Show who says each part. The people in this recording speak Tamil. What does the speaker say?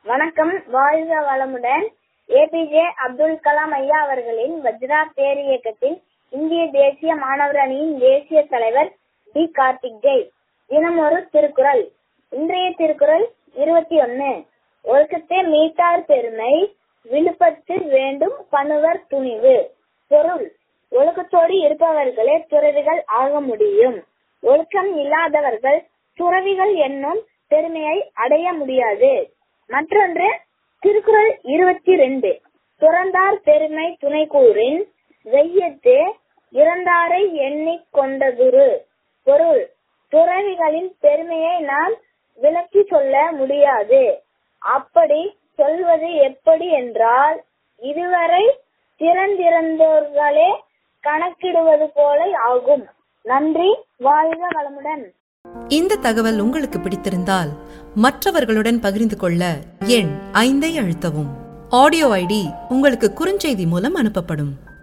Speaker 1: வணக்கம் வாழ்க வளமுடன் ஏபிஜே அப்துல் கலாம் ஐயா அவர்களின் வஜ்ரா பேர் இயக்கத்தில் இந்திய தேசிய மாணவர் அணியின் தேசிய தலைவர் டி கார்த்திக் தினம் ஒரு திருக்குறள் இன்றைய திருக்குறள் இருபத்தி ஒன்னு ஒழுக்கத்தை மீட்டார் பெருமை விழுப்பத்து வேண்டும் பணுவர் துணிவு பொருள் ஒழுக்கத்தோடு இருப்பவர்களே துறவிகள் ஆக முடியும் ஒழுக்கம் இல்லாதவர்கள் துறவிகள் என்னும் பெருமையை அடைய முடியாது மற்றொன்று திருக்குறள் இருபத்தி ரெண்டு துறந்தார் பெருமை துணை கூறின் வெய்யத்து இறந்தாரை எண்ணிக் கொண்டதுரு பொருள் துறவிகளின் பெருமையை நாம் விளக்கி சொல்ல முடியாது அப்படி சொல்வது எப்படி என்றால் இதுவரை திறந்திருந்தோர்களே கணக்கிடுவது போல ஆகும் நன்றி வாழ்க வளமுடன்
Speaker 2: இந்த தகவல் உங்களுக்கு பிடித்திருந்தால் மற்றவர்களுடன் பகிர்ந்து கொள்ள எண் ஐந்தை அழுத்தவும் ஆடியோ ஐடி உங்களுக்கு குறுஞ்செய்தி மூலம் அனுப்பப்படும்